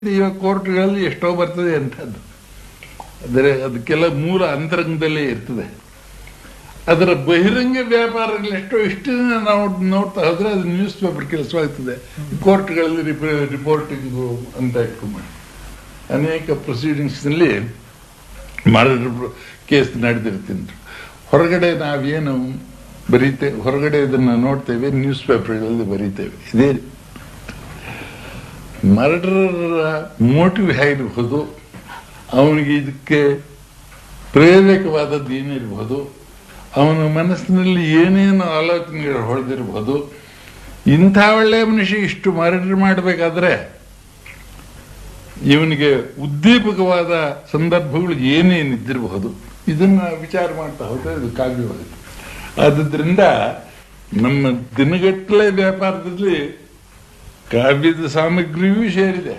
ಇವಾಗ ಕೋರ್ಟ್ಗಳಲ್ಲಿ ಎಷ್ಟೋ ಬರ್ತದೆ ಅಂಥದ್ದು ಆದರೆ ಅದಕ್ಕೆಲ್ಲ ಮೂಲ ಅಂತರಂಗದಲ್ಲೇ ಇರ್ತದೆ ಅದರ ಬಹಿರಂಗ ವ್ಯಾಪಾರಗಳು ಎಷ್ಟೋ ಇಷ್ಟು ದಿನ ನಾವು ನೋಡ್ತಾ ಹೋದ್ರೆ ಅದು ನ್ಯೂಸ್ ಪೇಪರ್ ಕೆಲಸವಾಗ್ತದೆ ಕೋರ್ಟ್ಗಳಲ್ಲಿ ರಿಪೋರ್ಟಿಂಗು ಅಂತ ಇಟ್ಕೊಂಡು ಅನೇಕ ಪ್ರೊಸೀಡಿಂಗ್ಸ್ನಲ್ಲಿ ಮರ್ಡರ್ ಕೇಸ್ ನಡೆದಿರ್ತೀನಿ ಹೊರಗಡೆ ನಾವೇನು ಬರೀತೇ ಹೊರಗಡೆ ಇದನ್ನು ನೋಡ್ತೇವೆ ನ್ಯೂಸ್ ಪೇಪರ್ಗಳಲ್ಲಿ ಬರೀತೇವೆ ಇದೇ ಮರ್ಡರರ ಮೋಟಿವ್ ಹೇಗಿರ್ಬೋದು ಅವನಿಗೆ ಇದಕ್ಕೆ ಪ್ರೇರಕವಾದದ್ದು ಏನಿರ್ಬೋದು ಅವನ ಮನಸ್ಸಿನಲ್ಲಿ ಏನೇನು ಆಲೋಚನೆಗಳು ಹೊಳೆದಿರ್ಬೋದು ಇಂಥ ಒಳ್ಳೆಯ ಮನುಷ್ಯ ಇಷ್ಟು ಮರ್ಡರ್ ಮಾಡಬೇಕಾದ್ರೆ ಇವನಿಗೆ ಉದ್ದೀಪಕವಾದ ಸಂದರ್ಭಗಳು ಏನೇನಿದ್ದಿರಬಹುದು ಇದನ್ನ ವಿಚಾರ ಮಾಡ್ತಾ ಹೋದ್ರೆ ಇದು ಕಾವ್ಯವಾಗುತ್ತೆ ಆದುದರಿಂದ ನಮ್ಮ ದಿನಗಟ್ಟಲೆ ವ್ಯಾಪಾರದಲ್ಲಿ ಕಾವ್ಯದ ಸಾಮಗ್ರಿಯೂ ಸೇರಿದೆ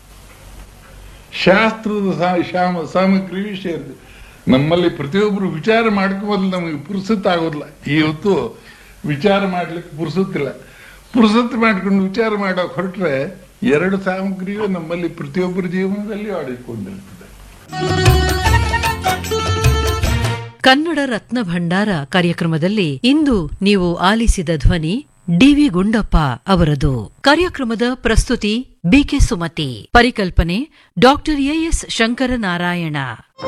ಶಾಸ್ತ್ರದ ಸಾ- ಶಾಮ ಸಾಮಗ್ರಿಯೂ ಸೇರಿದೆ ನಮ್ಮಲ್ಲಿ ಪ್ರತಿಯೊಬ್ಬರು ವಿಚಾರ ಮಾಡ್ಕೋಬೋದು ನಮಗೆ ಪುರುಸತ್ ಆಗೋದಿಲ್ಲ ಇವತ್ತು ವಿಚಾರ ಮಾಡ್ಲಿಕ್ಕೆ ಪುರುಸತ್ತಿಲ್ಲ ಪುರುಸತ್ ಮಾಡ್ಕೊಂಡು ವಿಚಾರ ಮಾಡೋಕೆ ಹೊರಟ್ರೆ ಎರಡು ಸಾಮಗ್ರಿಯು ನಮ್ಮಲ್ಲಿ ಪ್ರತಿಯೊಬ್ಬರ ಜೀವನದಲ್ಲಿ ಆಡಿಕೊಂಡಿರ್ತದೆ ಕನ್ನಡ ರತ್ನ ಭಂಡಾರ ಕಾರ್ಯಕ್ರಮದಲ್ಲಿ ಇಂದು ನೀವು ಆಲಿಸಿದ ಧ್ವನಿ ಡಿವಿ ಗುಂಡಪ್ಪ ಅವರದು ಕಾರ್ಯಕ್ರಮದ ಪ್ರಸ್ತುತಿ ಬಿಕೆ ಸುಮತಿ ಪರಿಕಲ್ಪನೆ ಡಾಕ್ಟರ್ ಎಎಸ್ ಶಂಕರನಾರಾಯಣ